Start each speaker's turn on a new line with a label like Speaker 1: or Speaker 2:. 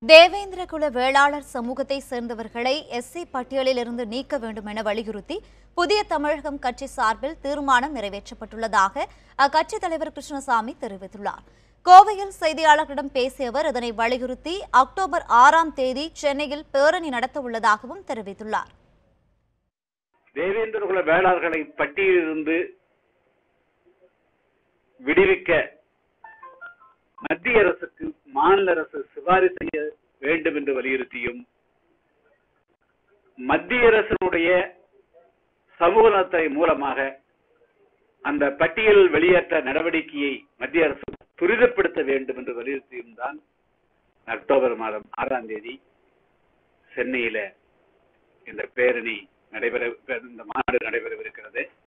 Speaker 1: தேவேந்திரகுல வேளாளர் சமூகத்தை சேர்ந்தவர்களை எஸ்சி பட்டியலில் இருந்து நீக்க வேண்டும் என வலியுறுத்தி புதிய தமிழகம் கட்சி சார்பில் தீர்மானம் நிறைவேற்றப்பட்டுள்ளதாக அக்கட்சி தலைவர் கிருஷ்ணசாமி தெரிவித்துள்ளார் கோவையில் செய்தியாளர்களிடம் பேசிய அவர் இதனை வலியுறுத்தி அக்டோபர் ஆறாம் தேதி சென்னையில் பேரணி நடத்த உள்ளதாகவும் தெரிவித்துள்ளார்
Speaker 2: தேவேந்திரகுல வேளாளர்களை பட்டியலிலிருந்து விடுவிக்க மத்திய அரசுக்கு மாநில அரசு சிபாரிசு செய்ய வேண்டும் என்று வலியுறுத்தியும் மத்திய அரசினுடைய சமூக நலத்துறை மூலமாக அந்த பட்டியல் வெளியேற்ற நடவடிக்கையை மத்திய அரசு துரிதப்படுத்த வேண்டும் என்று வலியுறுத்தியும் தான் அக்டோபர் மாதம் ஆறாம் தேதி சென்னையில இந்த பேரணி நடைபெற இந்த மாநாடு நடைபெறவிருக்கிறது